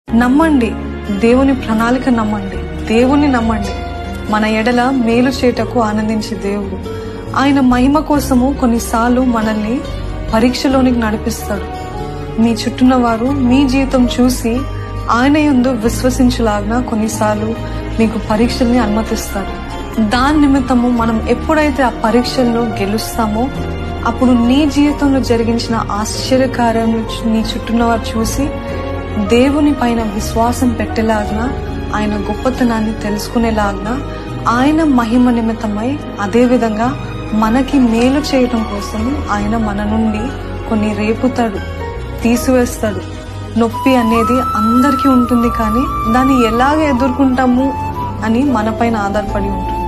నమ్మండి దేవుని ప్రణాళిక నమ్మండి దేవుని నమ్మండి మన ఎడల మేలు చేటకు ఆనందించే దేవుడు ఆయన మహిమ కోసము కొన్నిసార్లు మనల్ని పరీక్షలోనికి నడిపిస్తాడు మీ చుట్టూన్న వారు మీ జీవితం చూసి ఆయన యందు విశ్వసించులాగా కొన్నిసార్లు మీకు పరీక్షల్ని అనుమతిస్తాడు దాని నిమిత్తము మనం ఎప్పుడైతే ఆ పరీక్షల్లో గెలుస్తామో అప్పుడు నీ జీవితంలో జరిగించిన ఆశ్చర్యకార్యం నీ చుట్టూన్న వారు చూసి దేవుని పైన విశ్వాసం పెట్టేలాగా ఆయన గొప్పతనాన్ని తెలుసుకునేలాగా ఆయన మహిమ నిమిత్తమై అదే విధంగా మనకి మేలు చేయటం కోసం ఆయన మన నుండి కొన్ని రేపుతాడు తీసివేస్తాడు నొప్పి అనేది అందరికీ ఉంటుంది కానీ దాన్ని ఎలాగ ఎదుర్కొంటాము అని మన పైన ఆధారపడి ఉంటుంది